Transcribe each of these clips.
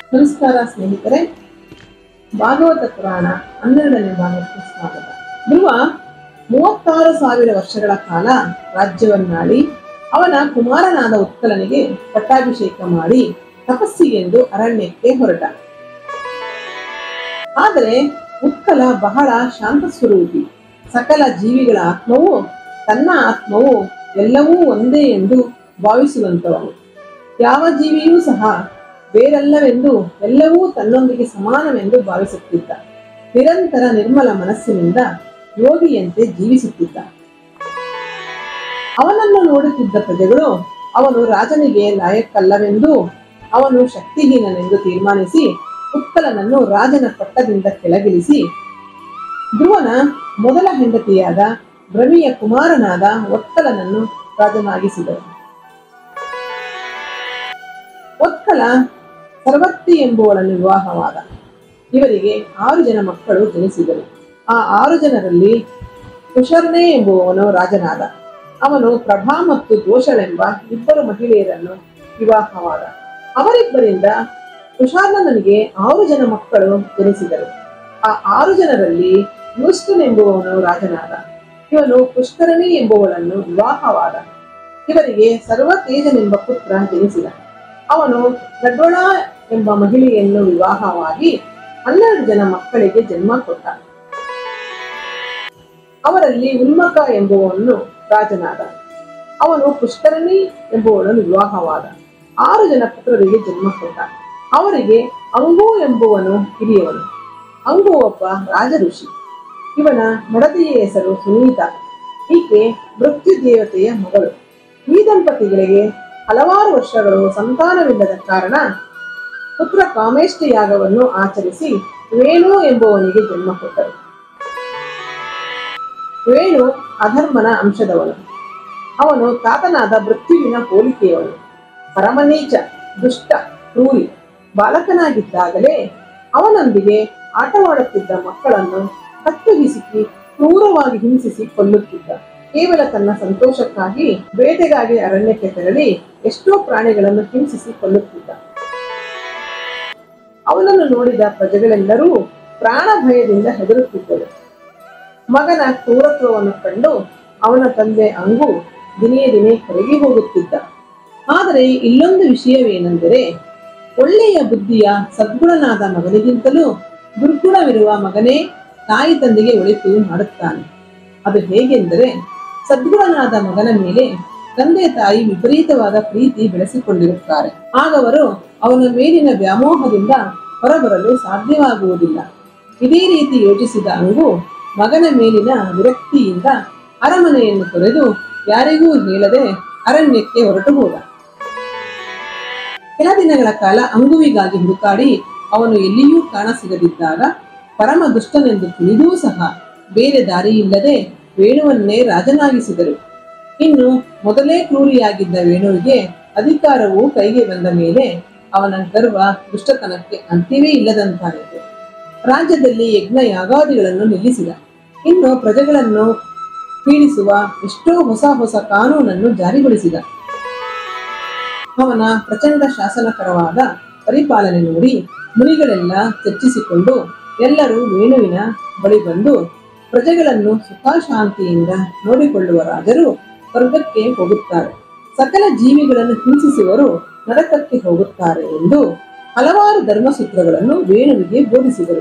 ನಮಸ್ಕಾರ ಸ್ನೇಹಿತರೆ ಭಾಗವತ ಪುರಾಣ ಹನ್ನೆರಡನೇ ಭಾಗಕ್ಕೆ ಸ್ವಾಗತ ಧ್ರುವ ಮೂವತ್ತಾರು ಸಾವಿರ ವರ್ಷಗಳ ಕಾಲ ರಾಜ್ಯವನ್ನಾಳಿ ಅವನ ಕುಮಾರನಾದ ಉತ್ಕಲನಿಗೆ ಪಟ್ಟಾಭಿಷೇಕ ಮಾಡಿ ತಪಸ್ಸಿಗೆಂದು ಅರಣ್ಯಕ್ಕೆ ಹೊರಟ ಆದರೆ ಉತ್ಕಲ ಬಹಳ ಶಾಂತ ಸ್ವರೂಪಿ ಸಕಲ ಜೀವಿಗಳ ಆತ್ಮವು ತನ್ನ ಆತ್ಮವು ಎಲ್ಲವೂ ಒಂದೇ ಎಂದು ಭಾವಿಸುವಂತವನು ಯಾವ ಜೀವಿಯೂ ಸಹ ಬೇರಲ್ಲವೆಂದು ಎಲ್ಲವೂ ತನ್ನೊಂದಿಗೆ ಸಮಾನವೆಂದು ಭಾವಿಸುತ್ತಿದ್ದ ನಿರಂತರ ನಿರ್ಮಲ ಮನಸ್ಸಿನಿಂದ ಯೋಗಿಯಂತೆ ಜೀವಿಸುತ್ತಿದ್ದ ಅವನನ್ನು ನೋಡುತ್ತಿದ್ದ ಪ್ರಜೆಗಳು ಅವನು ರಾಜನಿಗೆ ಲಾಯಕ್ಕಲ್ಲವೆಂದು ಅವನು ಶಕ್ತಿಹೀನನೆಂದು ತೀರ್ಮಾನಿಸಿ ಉತ್ಕಲನನ್ನು ರಾಜನ ಪಟ್ಟದಿಂದ ಕೆಳಗಿಳಿಸಿ ಧ್ರುವನ ಮೊದಲ ಹೆಂಡತಿಯಾದ ಭ್ರಮಿಯ ಕುಮಾರನಾದ ಒತ್ಕಲನನ್ನು ರಾಜನಾಗಿಸಿದರು ಒತ್ಕಲ ಸರ್ವತ್ತಿ ಎಂಬುವಳನ್ನು ವಿವಾಹವಾದ ಇವರಿಗೆ ಆರು ಜನ ಮಕ್ಕಳು ಜನಿಸಿದರು ಆ ಆರು ಜನರಲ್ಲಿ ಕುಶರ್ಣೆ ಎಂಬುವವನು ರಾಜನಾದ ಅವನು ಪ್ರಭಾ ಮತ್ತು ದೋಷಳೆಂಬ ಇಬ್ಬರು ಮಹಿಳೆಯರನ್ನು ವಿವಾಹವಾದ ಅವರಿಬ್ಬರಿಂದ ಕುಶಾರ್ಣನಿಗೆ ಆರು ಜನ ಮಕ್ಕಳು ಜನಿಸಿದರು ಆ ಆರು ಜನರಲ್ಲಿ ಯೂಸ್ಟನ್ ಎಂಬುವವನು ರಾಜನಾದ ಇವನು ಪುಷ್ಕರಣಿ ಎಂಬುವಳನ್ನು ವಿವಾಹವಾದ ಇವರಿಗೆ ಸರ್ವತೇಜನೆಂಬ ಪುತ್ರ ಜನಿಸಿದ ಅವನು ನಡ್ವಳ ಎಂಬ ಮಹಿಳೆಯನ್ನು ವಿವಾಹವಾಗಿ ಹನ್ನೆರಡು ಜನ ಮಕ್ಕಳಿಗೆ ಜನ್ಮ ಕೊಟ್ಟ ಅವರಲ್ಲಿ ಉನ್ಮಕ ಎಂಬುವವನು ರಾಜನಾದ ಅವನು ಪುಷ್ಕರಣಿ ಎಂಬುವಳನ್ನು ವಿವಾಹವಾದ ಆರು ಜನ ಪುತ್ರರಿಗೆ ಜನ್ಮ ಕೊಟ್ಟ ಅವರಿಗೆ ಅಂಗು ಎಂಬುವನು ಹಿರಿಯವನು ಅಂಗು ಒಬ್ಬ ರಾಜ ಋಷಿ ಇವನ ಮಡದಿಯ ಹೆಸರು ಸುನೀತ ಈಕೆ ಮೃತ್ಯು ದೇವತೆಯ ಮಗಳು ಈ ದಂಪತಿಗಳಿಗೆ ಹಲವಾರು ವರ್ಷಗಳು ಸಂತಾನವಿಲ್ಲದ ಕಾರಣ ಪುತ್ರ ಕಾಮೇಷ್ಟ ಯಾಗವನ್ನು ಆಚರಿಸಿ ವೇಣು ಎಂಬುವನಿಗೆ ಜನ್ಮ ಕೊಟ್ಟರು ವೇಣು ಅಧರ್ಮನ ಅಂಶದವನು ಅವನು ತಾತನಾದ ಮೃತ್ಯುವಿನ ಹೋಲಿಕೆಯವನು ಪರಮನೀಚ ದುಷ್ಟ ಕ್ರೂರಿ ಬಾಲಕನಾಗಿದ್ದಾಗಲೇ ಅವನೊಂದಿಗೆ ಆಟವಾಡುತ್ತಿದ್ದ ಮಕ್ಕಳನ್ನು ಕತ್ತು ಹಿಸುಕಿ ಕ್ರೂರವಾಗಿ ಹಿಂಸಿಸಿ ಕೊಲ್ಲುತ್ತಿದ್ದ ಕೇವಲ ತನ್ನ ಸಂತೋಷಕ್ಕಾಗಿ ಬೇಟೆಗಾಗಿ ಅರಣ್ಯಕ್ಕೆ ತೆರಳಿ ಎಷ್ಟೋ ಪ್ರಾಣಿಗಳನ್ನು ಹಿಂಸಿಸಿ ಕೊಲ್ಲುತ್ತಿದ್ದ ಅವನನ್ನು ನೋಡಿದ ಪ್ರಜೆಗಳೆಲ್ಲರೂ ಪ್ರಾಣ ಭಯದಿಂದ ಹೆದರುತ್ತಿದ್ದರು ಮಗನ ಕ್ರೂರತ್ವವನ್ನು ಕಂಡು ಅವನ ತಂದೆ ಅಂಗು ದಿನೇ ದಿನೇ ಕರಗಿ ಹೋಗುತ್ತಿದ್ದ ಆದರೆ ಇಲ್ಲೊಂದು ವಿಷಯವೇನೆಂದರೆ ಒಳ್ಳೆಯ ಬುದ್ಧಿಯ ಸದ್ಗುಣನಾದ ಮಗನಿಗಿಂತಲೂ ದುರ್ಗುಣವಿರುವ ಮಗನೇ ತಾಯಿ ತಂದೆಗೆ ಒಳಿತು ಮಾಡುತ್ತಾನೆ ಅದು ಹೇಗೆಂದರೆ ಸದ್ಗುಣನಾದ ಮಗನ ಮೇಲೆ ತಂದೆ ತಾಯಿ ವಿಪರೀತವಾದ ಪ್ರೀತಿ ಬೆಳೆಸಿಕೊಂಡಿರುತ್ತಾರೆ ಆಗವರು ಅವನ ಮೇಲಿನ ವ್ಯಾಮೋಹದಿಂದ ಹೊರಬರಲು ಸಾಧ್ಯವಾಗುವುದಿಲ್ಲ ಇದೇ ರೀತಿ ಯೋಚಿಸಿದ ಅಂಗು ಮಗನ ಮೇಲಿನ ವಿರಕ್ತಿಯಿಂದ ಅರಮನೆಯನ್ನು ತೊರೆದು ಯಾರಿಗೂ ಹೇಳದೆ ಅರಣ್ಯಕ್ಕೆ ಹೊರಟು ಹೋದ ಕೆಲ ದಿನಗಳ ಕಾಲ ಅಂಗುವಿಗಾಗಿ ಹುಡುಕಾಡಿ ಅವನು ಎಲ್ಲಿಯೂ ಕಾಣಸಿಗದಿದ್ದಾಗ ಪರಮ ದುಷ್ಟನೆಂದು ತಿಳಿದೂ ಸಹ ಬೇರೆ ದಾರಿಯಿಲ್ಲದೆ ವೇಣುವನ್ನೇ ರಾಜನಾಗಿಸಿದರು ಇನ್ನು ಮೊದಲೇ ಕ್ರೂರಿಯಾಗಿದ್ದ ವೇಣುವಿಗೆ ಅಧಿಕಾರವು ಕೈಗೆ ಬಂದ ಮೇಲೆ ಅವನ ಗರ್ವ ದುಷ್ಟತನಕ್ಕೆ ಅಂತ್ಯವೇ ಇಲ್ಲದಂತಾಯಿತು ರಾಜ್ಯದಲ್ಲಿ ಯಜ್ಞ ಯಾಗಾದಿಗಳನ್ನು ನಿಲ್ಲಿಸಿದ ಇನ್ನು ಪ್ರಜೆಗಳನ್ನು ಪೀಡಿಸುವ ಎಷ್ಟೋ ಹೊಸ ಹೊಸ ಕಾನೂನನ್ನು ಜಾರಿಗೊಳಿಸಿದ ಅವನ ಪ್ರಚಂಡ ಶಾಸನಕರವಾದ ಪರಿಪಾಲನೆ ನೋಡಿ ಮುನಿಗಳೆಲ್ಲ ಚರ್ಚಿಸಿಕೊಂಡು ಎಲ್ಲರೂ ವೇಣುವಿನ ಬಳಿ ಬಂದು ಪ್ರಜೆಗಳನ್ನು ಸುಖ ಶಾಂತಿಯಿಂದ ನೋಡಿಕೊಳ್ಳುವ ರಾಜರು ಸ್ವರ್ಗಕ್ಕೆ ಹೋಗುತ್ತಾರೆ ಸಕಲ ಜೀವಿಗಳನ್ನು ಹಿಂಸಿಸುವರು ನರಕಕ್ಕೆ ಹೋಗುತ್ತಾರೆ ಎಂದು ಹಲವಾರು ಧರ್ಮಸೂತ್ರಗಳನ್ನು ವೇಣುವಿಗೆ ಬೋಧಿಸಿದರು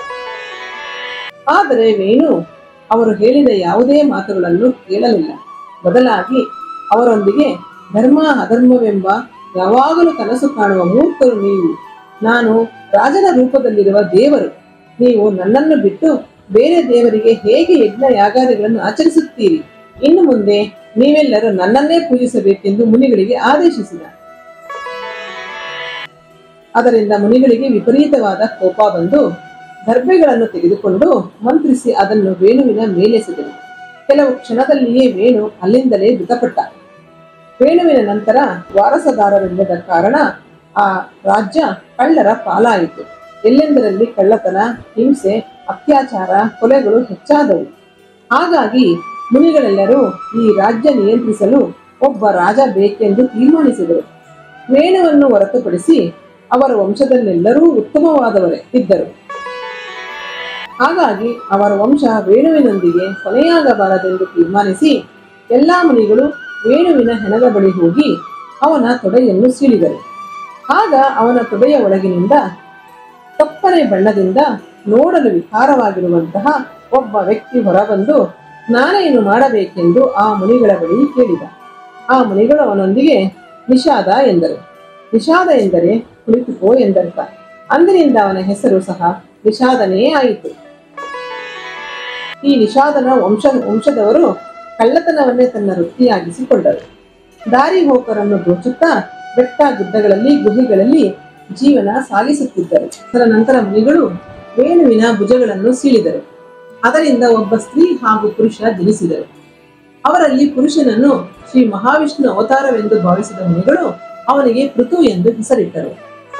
ಆದರೆ ವೇಣು ಅವರು ಹೇಳಿದ ಯಾವುದೇ ಮಾತುಗಳನ್ನು ಕೇಳಲಿಲ್ಲ ಬದಲಾಗಿ ಅವರೊಂದಿಗೆ ಧರ್ಮ ಅಧರ್ಮವೆಂಬ ಯಾವಾಗಲೂ ಕನಸು ಕಾಣುವ ಮೂರ್ಖರು ನೀವು ನಾನು ರಾಜನ ರೂಪದಲ್ಲಿರುವ ದೇವರು ನೀವು ನನ್ನನ್ನು ಬಿಟ್ಟು ಬೇರೆ ದೇವರಿಗೆ ಹೇಗೆ ಯಜ್ಞ ಯಾಗಾದಿಗಳನ್ನು ಆಚರಿಸುತ್ತೀರಿ ಇನ್ನು ಮುಂದೆ ನೀವೆಲ್ಲರೂ ನನ್ನನ್ನೇ ಪೂಜಿಸಬೇಕೆಂದು ಮುನಿಗಳಿಗೆ ಆದೇಶಿಸಿದ ಅದರಿಂದ ಮುನಿಗಳಿಗೆ ವಿಪರೀತವಾದ ಕೋಪ ಬಂದು ದರ್ಬೆಗಳನ್ನು ತೆಗೆದುಕೊಂಡು ಮಂತ್ರಿಸಿ ಅದನ್ನು ವೇಣುವಿನ ಮೇಲೆಸೆದರು ಕೆಲವು ಕ್ಷಣದಲ್ಲಿಯೇ ವೇಣು ಅಲ್ಲಿಂದಲೇ ಮೃತಪಟ್ಟ ವೇಣುವಿನ ನಂತರ ವಾರಸದಾರರಿಲ್ಲದ ಕಾರಣ ಆ ರಾಜ್ಯ ಕಳ್ಳರ ಪಾಲಾಯಿತು ಎಲ್ಲೆಂದರಲ್ಲಿ ಕಳ್ಳತನ ಹಿಂಸೆ ಅತ್ಯಾಚಾರ ಕೊಲೆಗಳು ಹೆಚ್ಚಾದವು ಹಾಗಾಗಿ ಮುನಿಗಳೆಲ್ಲರೂ ಈ ರಾಜ್ಯ ನಿಯಂತ್ರಿಸಲು ಒಬ್ಬ ರಾಜ ಬೇಕೆಂದು ತೀರ್ಮಾನಿಸಿದರು ವೇಣುವನ್ನು ಹೊರತುಪಡಿಸಿ ಅವರ ವಂಶದಲ್ಲೆಲ್ಲರೂ ಉತ್ತಮವಾದವರೇ ಇದ್ದರು ಹಾಗಾಗಿ ಅವರ ವಂಶ ವೇಣುವಿನೊಂದಿಗೆ ಕೊನೆಯಾಗಬಾರದೆಂದು ತೀರ್ಮಾನಿಸಿ ಎಲ್ಲಾ ಮುನಿಗಳು ವೇಣುವಿನ ಹೆಣದ ಬಳಿ ಹೋಗಿ ಅವನ ತೊಡೆಯನ್ನು ಸೀಳಿದರು ಆಗ ಅವನ ತೊಡೆಯ ಒಳಗಿನಿಂದ ಕಪ್ಪನೆ ಬಣ್ಣದಿಂದ ನೋಡಲು ವಿಕಾರವಾಗಿರುವಂತಹ ಒಬ್ಬ ವ್ಯಕ್ತಿ ಹೊರಬಂದು ನಾನೇನು ಮಾಡಬೇಕೆಂದು ಆ ಮುನಿಗಳ ಬಳಿ ಕೇಳಿದ ಆ ಮುನಿಗಳು ಅವನೊಂದಿಗೆ ನಿಷಾದ ಎಂದರು ನಿಷಾದ ಎಂದರೆ ಕುಳಿತುಕೋ ಎಂದರ್ಥ ಅಂದಿನಿಂದ ಅವನ ಹೆಸರು ಸಹ ನಿಷಾದನೇ ಆಯಿತು ಈ ನಿಷಾದನ ವಂಶ ವಂಶದವರು ಕಳ್ಳತನವನ್ನೇ ತನ್ನ ವೃತ್ತಿಯಾಗಿಸಿಕೊಂಡರು ದಾರಿ ಹೋಕರನ್ನು ದೋಚುತ್ತಾ ಬೆಟ್ಟ ಗುಡ್ಡಗಳಲ್ಲಿ ಗುಹೆಗಳಲ್ಲಿ ಜೀವನ ಸಾಗಿಸುತ್ತಿದ್ದರು ಅದರ ನಂತರ ಮುನಿಗಳು ವೇಣುವಿನ ಭುಜಗಳನ್ನು ಸೀಳಿದರು ಅದರಿಂದ ಒಬ್ಬ ಸ್ತ್ರೀ ಹಾಗೂ ಪುರುಷ ಜನಿಸಿದರು ಅವರಲ್ಲಿ ಪುರುಷನನ್ನು ಶ್ರೀ ಮಹಾವಿಷ್ಣು ಅವತಾರವೆಂದು ಭಾವಿಸಿದ ಮುನಿಗಳು ಅವನಿಗೆ ಪೃಥು ಎಂದು ಹೆಸರಿಟ್ಟರು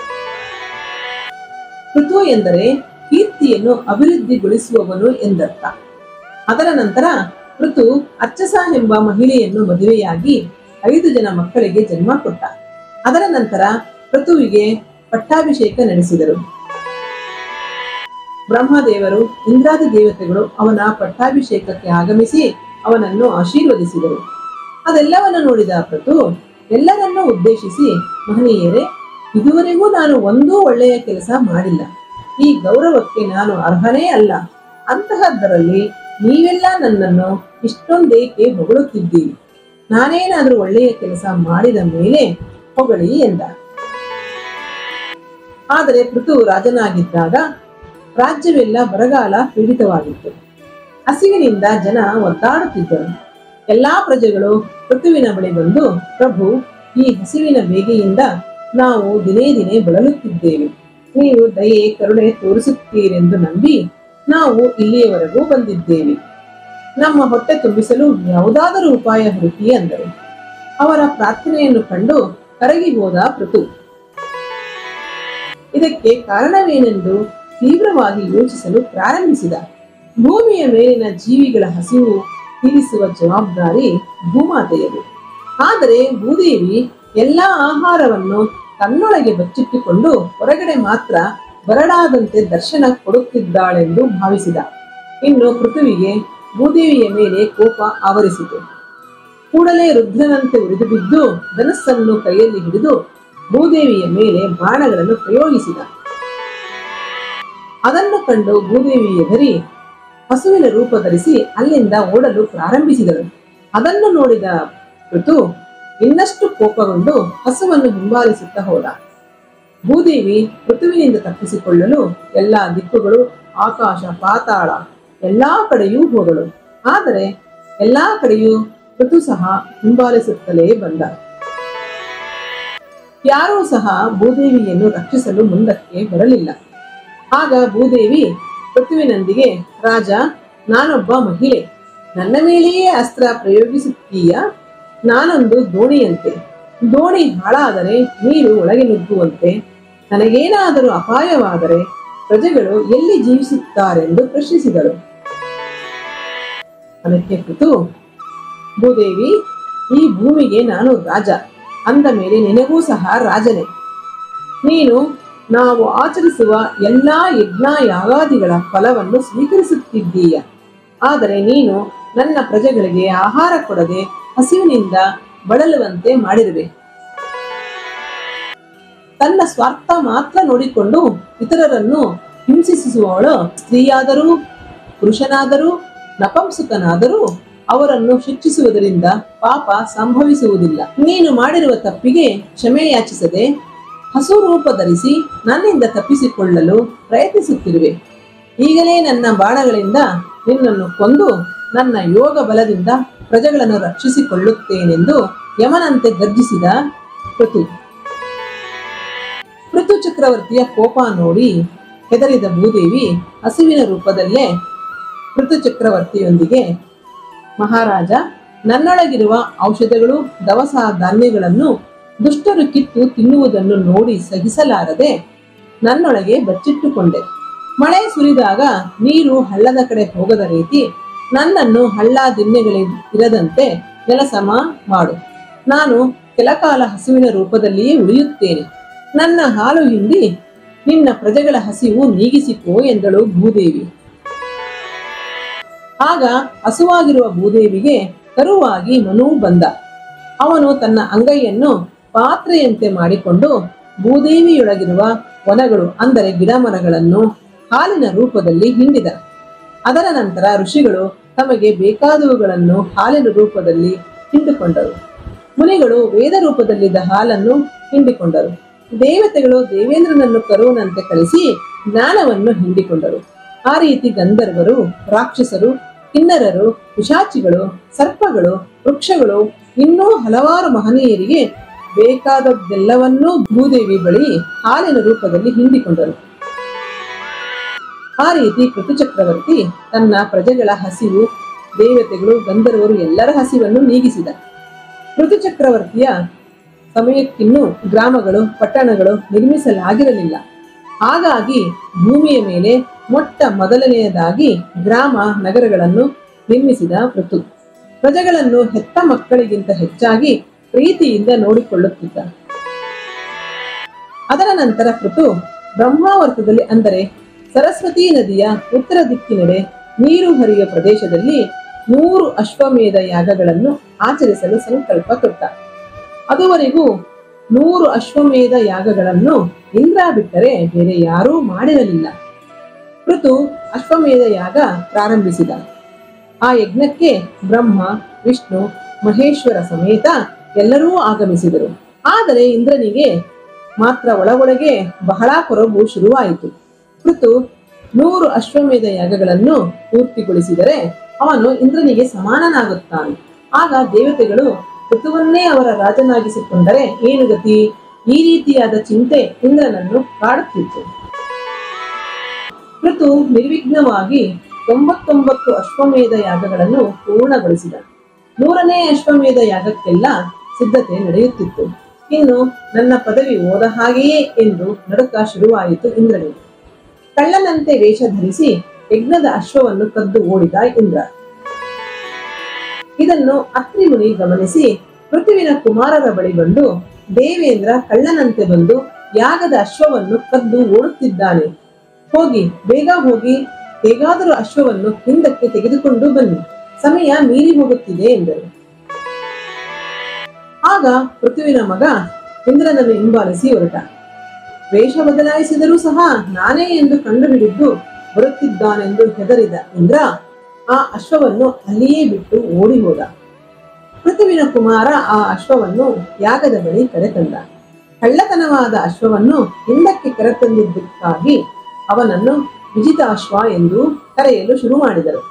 ಪೃಥು ಎಂದರೆ ಕೀರ್ತಿಯನ್ನು ಅಭಿವೃದ್ಧಿಗೊಳಿಸುವವನು ಎಂದರ್ಥ ಅದರ ನಂತರ ಋತು ಅಚ್ಚಸ ಎಂಬ ಮಹಿಳೆಯನ್ನು ಮದುವೆಯಾಗಿ ಐದು ಜನ ಮಕ್ಕಳಿಗೆ ಜನ್ಮ ಕೊಟ್ಟ ಅದರ ನಂತರ ಋತುವಿಗೆ ಪಟ್ಟಾಭಿಷೇಕ ನಡೆಸಿದರು ಬ್ರಹ್ಮದೇವರು ಇಂದ್ರಾದಿ ದೇವತೆಗಳು ಅವನ ಪಟ್ಟಾಭಿಷೇಕಕ್ಕೆ ಆಗಮಿಸಿ ಅವನನ್ನು ಆಶೀರ್ವದಿಸಿದರು ಅದೆಲ್ಲವನ್ನು ನೋಡಿದ ಪ್ರತು ಎಲ್ಲರನ್ನೂ ಉದ್ದೇಶಿಸಿ ಮಹನೀಯರೇ ಇದುವರೆಗೂ ನಾನು ಒಂದೂ ಒಳ್ಳೆಯ ಕೆಲಸ ಮಾಡಿಲ್ಲ ಈ ಗೌರವಕ್ಕೆ ನಾನು ಅರ್ಹನೇ ಅಲ್ಲ ಅಂತಹದ್ದರಲ್ಲಿ ನೀವೆಲ್ಲ ನನ್ನನ್ನು ಇಷ್ಟೊಂದೇಕೆ ಹೊಗಳುತ್ತಿದ್ದೀರಿ ನಾನೇನಾದರೂ ಒಳ್ಳೆಯ ಕೆಲಸ ಮಾಡಿದ ಮೇಲೆ ಹೊಗಳಿ ಎಂದ ಆದರೆ ಪೃಥು ರಾಜನಾಗಿದ್ದಾಗ ರಾಜ್ಯವೆಲ್ಲ ಬರಗಾಲ ಪೀಡಿತವಾಗಿತ್ತು ಹಸಿವಿನಿಂದ ಜನ ಒದ್ದಾಡುತ್ತಿದ್ದರು ಎಲ್ಲಾ ಪ್ರಜೆಗಳು ಪೃಥುವಿನ ಬಳಿ ಬಂದು ಪ್ರಭು ಈ ಹಸಿವಿನ ಬೇಗೆಯಿಂದ ನಾವು ದಿನೇ ದಿನೇ ಬಳಲುತ್ತಿದ್ದೇವೆ ನೀವು ದಯೆ ಕರುಣೆ ತೋರಿಸುತ್ತೀರೆಂದು ನಂಬಿ ನಾವು ಇಲ್ಲಿಯವರೆಗೂ ಬಂದಿದ್ದೇವೆ ನಮ್ಮ ಹೊಟ್ಟೆ ತುಂಬಿಸಲು ಯಾವುದಾದರೂ ಉಪಾಯ ಹುಡುಕಿ ಅಂದರು ಅವರ ಪ್ರಾರ್ಥನೆಯನ್ನು ಕಂಡು ಕರಗಿ ಹೋದ ಪೃಥು ಇದಕ್ಕೆ ಕಾರಣವೇನೆಂದು ತೀವ್ರವಾಗಿ ಯೋಚಿಸಲು ಪ್ರಾರಂಭಿಸಿದ ಭೂಮಿಯ ಮೇಲಿನ ಜೀವಿಗಳ ಹಸಿವು ತೀರಿಸುವ ಜವಾಬ್ದಾರಿ ಭೂಮಾತೆಯದು ಆದರೆ ಭೂದೇವಿ ಎಲ್ಲಾ ಆಹಾರವನ್ನು ತನ್ನೊಳಗೆ ಬಚ್ಚಿಟ್ಟುಕೊಂಡು ಹೊರಗಡೆ ಮಾತ್ರ ಬರಡಾದಂತೆ ದರ್ಶನ ಕೊಡುತ್ತಿದ್ದಾಳೆಂದು ಭಾವಿಸಿದ ಇನ್ನು ಪೃಥ್ವಿಗೆ ಭೂದೇವಿಯ ಮೇಲೆ ಕೋಪ ಆವರಿಸಿತು ಕೂಡಲೇ ರುದ್ರನಂತೆ ಉರಿದು ಬಿದ್ದು ಧನಸ್ಸನ್ನು ಕೈಯಲ್ಲಿ ಹಿಡಿದು ಭೂದೇವಿಯ ಮೇಲೆ ಬಾಣಗಳನ್ನು ಪ್ರಯೋಗಿಸಿದ ಅದನ್ನು ಕಂಡು ಭೂದೇವಿ ಎದರಿ ಹಸುವಿನ ರೂಪ ಧರಿಸಿ ಅಲ್ಲಿಂದ ಓಡಲು ಪ್ರಾರಂಭಿಸಿದಳು ಅದನ್ನು ನೋಡಿದ ಋತು ಇನ್ನಷ್ಟು ಕೋಪಗೊಂಡು ಹಸುವನ್ನು ಹಿಂಬಾಲಿಸುತ್ತಾ ಹೋದ ಭೂದೇವಿ ಋತುವಿನಿಂದ ತಪ್ಪಿಸಿಕೊಳ್ಳಲು ಎಲ್ಲಾ ದಿಕ್ಕುಗಳು ಆಕಾಶ ಪಾತಾಳ ಎಲ್ಲಾ ಕಡೆಯೂ ಹೋದಳು ಆದರೆ ಎಲ್ಲಾ ಕಡೆಯೂ ಋತು ಸಹ ಹಿಂಬಾಲಿಸುತ್ತಲೇ ಬಂದ ಯಾರೂ ಸಹ ಭೂದೇವಿಯನ್ನು ರಕ್ಷಿಸಲು ಮುಂದಕ್ಕೆ ಬರಲಿಲ್ಲ ಆಗ ಭೂದೇವಿ ಋತುವಿನೊಂದಿಗೆ ರಾಜ ನಾನೊಬ್ಬ ಮಹಿಳೆ ನನ್ನ ಮೇಲೆಯೇ ಅಸ್ತ್ರ ಪ್ರಯೋಗಿಸುತ್ತೀಯ ನಾನೊಂದು ದೋಣಿಯಂತೆ ದೋಣಿ ಹಾಳಾದರೆ ನೀರು ಒಳಗೆ ನುಗ್ಗುವಂತೆ ನನಗೇನಾದರೂ ಅಪಾಯವಾದರೆ ಪ್ರಜೆಗಳು ಎಲ್ಲಿ ಜೀವಿಸುತ್ತಾರೆಂದು ಪ್ರಶ್ನಿಸಿದಳು ಅದಕ್ಕೆ ಕುತು ಭೂದೇವಿ ಈ ಭೂಮಿಗೆ ನಾನು ರಾಜ ಅಂದ ಮೇಲೆ ನಿನಗೂ ಸಹ ರಾಜನೇ ನೀನು ನಾವು ಆಚರಿಸುವ ಎಲ್ಲಾ ಯಜ್ಞ ಯಾಗಾದಿಗಳ ಫಲವನ್ನು ಸ್ವೀಕರಿಸುತ್ತಿದ್ದೀಯ ಆದರೆ ನೀನು ನನ್ನ ಪ್ರಜೆಗಳಿಗೆ ಆಹಾರ ಕೊಡದೆ ಹಸಿವಿನಿಂದ ಬಳಲುವಂತೆ ಮಾಡಿರುವೆ ತನ್ನ ಸ್ವಾರ್ಥ ಮಾತ್ರ ನೋಡಿಕೊಂಡು ಇತರರನ್ನು ಹಿಂಸಿಸುವವಳು ಸ್ತ್ರೀಯಾದರೂ ಪುರುಷನಾದರೂ ನಪಂಸಕನಾದರೂ ಅವರನ್ನು ಶಿಕ್ಷಿಸುವುದರಿಂದ ಪಾಪ ಸಂಭವಿಸುವುದಿಲ್ಲ ನೀನು ಮಾಡಿರುವ ತಪ್ಪಿಗೆ ಕ್ಷಮೆ ಯಾಚಿಸದೆ ಹಸು ರೂಪ ಧರಿಸಿ ನನ್ನಿಂದ ತಪ್ಪಿಸಿಕೊಳ್ಳಲು ಪ್ರಯತ್ನಿಸುತ್ತಿರುವೆ ಈಗಲೇ ನನ್ನ ಬಾಣಗಳಿಂದ ನಿನ್ನನ್ನು ಕೊಂದು ನನ್ನ ಯೋಗ ಬಲದಿಂದ ಪ್ರಜೆಗಳನ್ನು ರಕ್ಷಿಸಿಕೊಳ್ಳುತ್ತೇನೆಂದು ಯಮನಂತೆ ಗರ್ಜಿಸಿದ ಪೃಥು ಪೃಥು ಚಕ್ರವರ್ತಿಯ ಕೋಪ ನೋಡಿ ಹೆದರಿದ ಭೂದೇವಿ ಹಸುವಿನ ರೂಪದಲ್ಲೇ ಪೃಥು ಚಕ್ರವರ್ತಿಯೊಂದಿಗೆ ಮಹಾರಾಜ ನನ್ನೊಳಗಿರುವ ಔಷಧಗಳು ದವಸ ಧಾನ್ಯಗಳನ್ನು ದುಷ್ಟರು ಕಿತ್ತು ತಿನ್ನುವುದನ್ನು ನೋಡಿ ಸಹಿಸಲಾರದೆ ನನ್ನೊಳಗೆ ಬಚ್ಚಿಟ್ಟುಕೊಂಡೆ ಮಳೆ ಸುರಿದಾಗ ನೀರು ಹಳ್ಳದ ಕಡೆ ಹೋಗದ ರೀತಿ ನನ್ನನ್ನು ಹಳ್ಳ ದಿನ್ನೆಗಳಿ ಇರದಂತೆ ನೆಲಸಮ ಮಾಡು ನಾನು ಕೆಲಕಾಲ ಹಸುವಿನ ರೂಪದಲ್ಲಿಯೇ ಉಳಿಯುತ್ತೇನೆ ನನ್ನ ಹಾಲು ಹಿಂಡಿ ನಿನ್ನ ಪ್ರಜೆಗಳ ಹಸಿವು ನೀಗಿಸಿಕೋ ಎಂದಳು ಭೂದೇವಿ ಆಗ ಹಸುವಾಗಿರುವ ಭೂದೇವಿಗೆ ಕರುವಾಗಿ ಮನು ಬಂದ ಅವನು ತನ್ನ ಅಂಗೈಯನ್ನು ಪಾತ್ರೆಯಂತೆ ಮಾಡಿಕೊಂಡು ಭೂದೇವಿಯೊಳಗಿರುವ ವನಗಳು ಅಂದರೆ ಗಿಡಮರಗಳನ್ನು ಹಾಲಿನ ರೂಪದಲ್ಲಿ ಹಿಂಡಿದ ಅದರ ನಂತರ ಋಷಿಗಳು ತಮಗೆ ಬೇಕಾದವುಗಳನ್ನು ಹಾಲಿನ ರೂಪದಲ್ಲಿ ಹಿಂಡಿಕೊಂಡರು ಮುನಿಗಳು ವೇದ ರೂಪದಲ್ಲಿದ್ದ ಹಾಲನ್ನು ಹಿಂಡಿಕೊಂಡರು ದೇವತೆಗಳು ದೇವೇಂದ್ರನನ್ನು ಕರುವನಂತೆ ಕಳಿಸಿ ಜ್ಞಾನವನ್ನು ಹಿಂಡಿಕೊಂಡರು ಆ ರೀತಿ ಗಂಧರ್ವರು ರಾಕ್ಷಸರು ಕಿನ್ನರರು ಪಿಶಾಚಿಗಳು ಸರ್ಪಗಳು ವೃಕ್ಷಗಳು ಇನ್ನೂ ಹಲವಾರು ಮಹನೀಯರಿಗೆ ಬೇಕಾದದ್ದೆಲ್ಲವನ್ನೂ ಭೂದೇವಿ ಬಳಿ ಹಾಲಿನ ರೂಪದಲ್ಲಿ ಹಿಂಡಿಕೊಂಡರು ಆ ರೀತಿ ಪೃಥು ಚಕ್ರವರ್ತಿ ತನ್ನ ಪ್ರಜೆಗಳ ಹಸಿವು ದೇವತೆಗಳು ಗಂಧರ್ವರು ಎಲ್ಲರ ಹಸಿವನ್ನು ನೀಗಿಸಿದ ಋತು ಚಕ್ರವರ್ತಿಯ ಸಮಯಕ್ಕಿನ್ನೂ ಗ್ರಾಮಗಳು ಪಟ್ಟಣಗಳು ನಿರ್ಮಿಸಲಾಗಿರಲಿಲ್ಲ ಹಾಗಾಗಿ ಭೂಮಿಯ ಮೇಲೆ ಮೊಟ್ಟ ಮೊದಲನೆಯದಾಗಿ ಗ್ರಾಮ ನಗರಗಳನ್ನು ನಿರ್ಮಿಸಿದ ಋತು ಪ್ರಜೆಗಳನ್ನು ಹೆತ್ತ ಮಕ್ಕಳಿಗಿಂತ ಹೆಚ್ಚಾಗಿ ಪ್ರೀತಿಯಿಂದ ನೋಡಿಕೊಳ್ಳುತ್ತಿದ್ದ ಅದರ ನಂತರ ಪೃಥು ಬ್ರಹ್ಮಾವರ್ತದಲ್ಲಿ ಅಂದರೆ ಸರಸ್ವತಿ ನದಿಯ ಉತ್ತರ ದಿಕ್ಕಿನೆಡೆ ನೀರು ಹರಿಯುವ ಪ್ರದೇಶದಲ್ಲಿ ನೂರು ಅಶ್ವಮೇಧ ಯಾಗಗಳನ್ನು ಆಚರಿಸಲು ಸಂಕಲ್ಪ ತೊಟ್ಟ ಅದುವರೆಗೂ ನೂರು ಅಶ್ವಮೇಧ ಯಾಗಗಳನ್ನು ಇಂದ್ರ ಬಿಟ್ಟರೆ ಬೇರೆ ಯಾರೂ ಮಾಡಿರಲಿಲ್ಲ ಋತು ಅಶ್ವಮೇಧ ಯಾಗ ಪ್ರಾರಂಭಿಸಿದ ಆ ಯಜ್ಞಕ್ಕೆ ಬ್ರಹ್ಮ ವಿಷ್ಣು ಮಹೇಶ್ವರ ಸಮೇತ ಎಲ್ಲರೂ ಆಗಮಿಸಿದರು ಆದರೆ ಇಂದ್ರನಿಗೆ ಮಾತ್ರ ಒಳಗೊಳಗೆ ಬಹಳ ಕೊರಗು ಶುರುವಾಯಿತು ಋತು ನೂರು ಅಶ್ವಮೇಧ ಯಾಗಗಳನ್ನು ಪೂರ್ತಿಗೊಳಿಸಿದರೆ ಅವನು ಇಂದ್ರನಿಗೆ ಸಮಾನನಾಗುತ್ತಾನೆ ಆಗ ದೇವತೆಗಳು ಋತುವನ್ನೇ ಅವರ ರಾಜನಾಗಿಸಿಕೊಂಡರೆ ಏನು ಗತಿ ಈ ರೀತಿಯಾದ ಚಿಂತೆ ಇಂದ್ರನನ್ನು ಕಾಡುತ್ತಿತ್ತು ಋತು ನಿರ್ವಿಘ್ನವಾಗಿ ತೊಂಬತ್ತೊಂಬತ್ತು ಅಶ್ವಮೇಧ ಯಾಗಗಳನ್ನು ಪೂರ್ಣಗೊಳಿಸಿದ ನೂರನೇ ಅಶ್ವಮೇಧ ಯಾಗಕ್ಕೆಲ್ಲ ಸಿದ್ಧತೆ ನಡೆಯುತ್ತಿತ್ತು ಇನ್ನು ನನ್ನ ಪದವಿ ಓದ ಹಾಗೆಯೇ ಎಂದು ನಡುಕ ಶುರುವಾಯಿತು ಇಂದ್ರನಿಗೆ ಕಳ್ಳನಂತೆ ವೇಷ ಧರಿಸಿ ಯಜ್ಞದ ಅಶ್ವವನ್ನು ಕದ್ದು ಓಡಿದ ಇಂದ್ರ ಇದನ್ನು ಅತ್ರಿ ಮುನಿ ಗಮನಿಸಿ ಪೃಥುವಿನ ಕುಮಾರರ ಬಳಿ ಬಂದು ದೇವೇಂದ್ರ ಕಳ್ಳನಂತೆ ಬಂದು ಯಾಗದ ಅಶ್ವವನ್ನು ಕದ್ದು ಓಡುತ್ತಿದ್ದಾನೆ ಹೋಗಿ ಬೇಗ ಹೋಗಿ ಹೇಗಾದರೂ ಅಶ್ವವನ್ನು ಹಿಂದಕ್ಕೆ ತೆಗೆದುಕೊಂಡು ಬನ್ನಿ ಸಮಯ ಮೀರಿ ಹೋಗುತ್ತಿದೆ ಎಂದರು ಆಗ ಪೃಥುವಿನ ಮಗ ಇಂದ್ರನನ್ನು ಹಿಂಬಾಲಿಸಿ ಹೊರಟ ವೇಷ ಬದಲಾಯಿಸಿದರೂ ಸಹ ನಾನೇ ಎಂದು ಕಂಡುಹಿಡಿದು ಬರುತ್ತಿದ್ದಾನೆಂದು ಹೆದರಿದ ಇಂದ್ರ ಆ ಅಶ್ವವನ್ನು ಅಲ್ಲಿಯೇ ಬಿಟ್ಟು ಓಡಿ ಹೋದ ಪೃಥುವಿನ ಕುಮಾರ ಆ ಅಶ್ವವನ್ನು ಯಾಗದ ಬಳಿ ಕರೆತಂದ ಕಳ್ಳತನವಾದ ಅಶ್ವವನ್ನು ಹಿಂದಕ್ಕೆ ಕರೆತಂದಿದ್ದಕ್ಕಾಗಿ ಅವನನ್ನು ವಿಜಿತಾಶ್ವ ಎಂದು ಕರೆಯಲು ಶುರು ಮಾಡಿದರು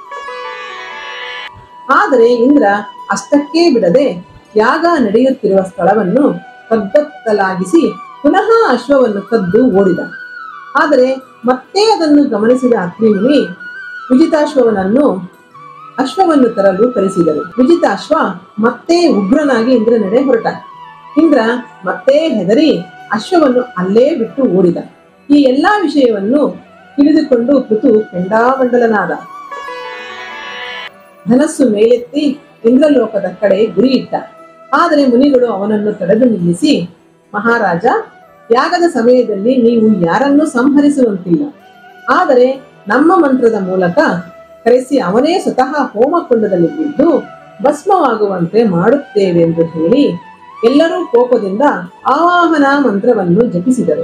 ಆದರೆ ಇಂದ್ರ ಅಷ್ಟಕ್ಕೇ ಬಿಡದೆ ಯಾಗ ನಡೆಯುತ್ತಿರುವ ಸ್ಥಳವನ್ನು ಕಗ್ಗತ್ತಲಾಗಿಸಿ ಪುನಃ ಅಶ್ವವನ್ನು ಕದ್ದು ಓಡಿದ ಆದರೆ ಮತ್ತೆ ಅದನ್ನು ಗಮನಿಸಿದ ಅಗ್ನಿಮುನಿ ವಿಜಿತಾಶ್ವವನನ್ನು ಅಶ್ವವನ್ನು ತರಲು ಕರೆಸಿದರು ವಿಜಿತಾಶ್ವ ಮತ್ತೆ ಉಗ್ರನಾಗಿ ಇಂದ್ರನೆಡೆ ಹೊರಟ ಇಂದ್ರ ಮತ್ತೆ ಹೆದರಿ ಅಶ್ವವನ್ನು ಅಲ್ಲೇ ಬಿಟ್ಟು ಓಡಿದ ಈ ಎಲ್ಲಾ ವಿಷಯವನ್ನು ತಿಳಿದುಕೊಂಡು ಪೃಥು ಕೆಂಡಾಮಂಡಲನಾದ ಧನಸ್ಸು ಮೇಲೆತ್ತಿ ಇಂದ್ರಲೋಕದ ಕಡೆ ಗುರಿಯಿಟ್ಟ ಆದರೆ ಮುನಿಗಳು ಅವನನ್ನು ತಡೆದು ನಿಲ್ಲಿಸಿ ಮಹಾರಾಜ ಯಾಗದ ಸಮಯದಲ್ಲಿ ನೀವು ಯಾರನ್ನೂ ಸಂಹರಿಸುವಂತಿಲ್ಲ ಆದರೆ ನಮ್ಮ ಮಂತ್ರದ ಮೂಲಕ ಕರೆಸಿ ಅವನೇ ಸ್ವತಃ ಹೋಮಕುಂಡದಲ್ಲಿ ಬಿದ್ದು ಭಸ್ಮವಾಗುವಂತೆ ಮಾಡುತ್ತೇವೆಂದು ಹೇಳಿ ಎಲ್ಲರೂ ಕೋಪದಿಂದ ಆವಾಹನ ಮಂತ್ರವನ್ನು ಜಪಿಸಿದರು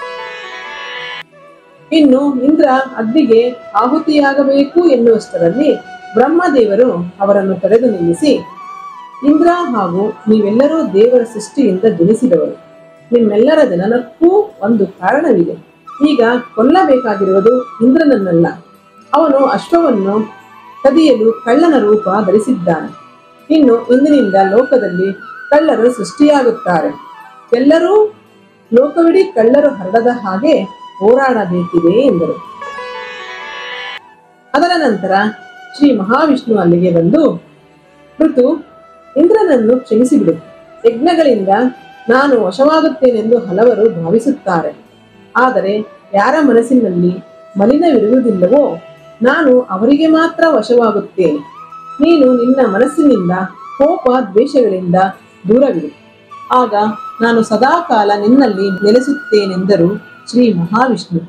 ಇನ್ನು ಇಂದ್ರ ಅಗ್ನಿಗೆ ಆಹುತಿಯಾಗಬೇಕು ಎನ್ನುವಷ್ಟರಲ್ಲಿ ಬ್ರಹ್ಮದೇವರು ಅವರನ್ನು ತಡೆದು ನಿಲ್ಲಿಸಿ ಇಂದ್ರ ಹಾಗೂ ನೀವೆಲ್ಲರೂ ದೇವರ ಸೃಷ್ಟಿಯಿಂದ ಜನಿಸಿದವರು ನಿಮ್ಮೆಲ್ಲರ ಜನನಕ್ಕೂ ಒಂದು ಕಾರಣವಿದೆ ಈಗ ಕೊಲ್ಲಬೇಕಾಗಿರುವುದು ಇಂದ್ರನನ್ನಲ್ಲ ಅವನು ಅಶ್ವವನ್ನು ಕದಿಯಲು ಕಳ್ಳನ ರೂಪ ಧರಿಸಿದ್ದಾನೆ ಇನ್ನು ಇಂದಿನಿಂದ ಲೋಕದಲ್ಲಿ ಕಳ್ಳರು ಸೃಷ್ಟಿಯಾಗುತ್ತಾರೆ ಎಲ್ಲರೂ ಲೋಕವಿಡೀ ಕಳ್ಳರು ಹರಡದ ಹಾಗೆ ಹೋರಾಡಬೇಕಿದೆ ಎಂದರು ಅದರ ನಂತರ ಶ್ರೀ ಮಹಾವಿಷ್ಣು ಅಲ್ಲಿಗೆ ಬಂದು ಋತು ಇಂದ್ರನನ್ನು ಕ್ಷಮಿಸಿಬಿಡು ಯಜ್ಞಗಳಿಂದ ನಾನು ವಶವಾಗುತ್ತೇನೆಂದು ಹಲವರು ಭಾವಿಸುತ್ತಾರೆ ಆದರೆ ಯಾರ ಮನಸ್ಸಿನಲ್ಲಿ ಮಲಿನವಿರುವುದಿಲ್ಲವೋ ನಾನು ಅವರಿಗೆ ಮಾತ್ರ ವಶವಾಗುತ್ತೇನೆ ನೀನು ನಿನ್ನ ಮನಸ್ಸಿನಿಂದ ಕೋಪ ದ್ವೇಷಗಳಿಂದ ದೂರವಿರು ಆಗ ನಾನು ಸದಾಕಾಲ ನಿನ್ನಲ್ಲಿ ನೆಲೆಸುತ್ತೇನೆಂದರು ಶ್ರೀ ಮಹಾವಿಷ್ಣು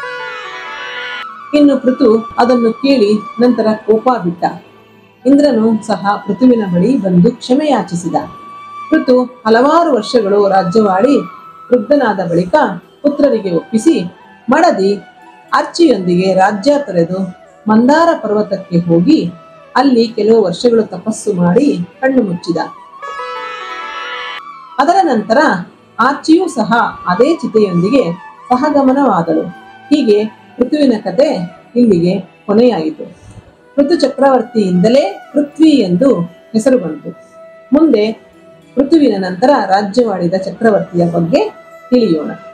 ಇನ್ನು ಪೃಥು ಅದನ್ನು ಕೇಳಿ ನಂತರ ಕೋಪ ಬಿಟ್ಟ ಇಂದ್ರನು ಸಹ ಪೃಥುವಿನ ಬಳಿ ಬಂದು ಕ್ಷಮೆಯಾಚಿಸಿದ ಪೃಥು ಹಲವಾರು ವರ್ಷಗಳು ರಾಜ್ಯವಾಳಿ ವೃದ್ಧನಾದ ಬಳಿಕ ಪುತ್ರರಿಗೆ ಒಪ್ಪಿಸಿ ಮಡದಿ ಅರ್ಚಿಯೊಂದಿಗೆ ರಾಜ್ಯ ತೊರೆದು ಮಂದಾರ ಪರ್ವತಕ್ಕೆ ಹೋಗಿ ಅಲ್ಲಿ ಕೆಲವು ವರ್ಷಗಳು ತಪಸ್ಸು ಮಾಡಿ ಕಣ್ಣು ಮುಚ್ಚಿದ ಅದರ ನಂತರ ಆರ್ಚಿಯೂ ಸಹ ಅದೇ ಚಿತೆಯೊಂದಿಗೆ ಸಹಗಮನವಾದಳು ಹೀಗೆ ಪೃಥುವಿನ ಕತೆ ಇಲ್ಲಿಗೆ ಕೊನೆಯಾಯಿತು ಋತು ಚಕ್ರವರ್ತಿಯಿಂದಲೇ ಪೃಥ್ವಿ ಎಂದು ಹೆಸರು ಬಂತು ಮುಂದೆ ಋತುವಿನ ನಂತರ ರಾಜ್ಯವಾಳಿದ ಚಕ್ರವರ್ತಿಯ ಬಗ್ಗೆ ತಿಳಿಯೋಣ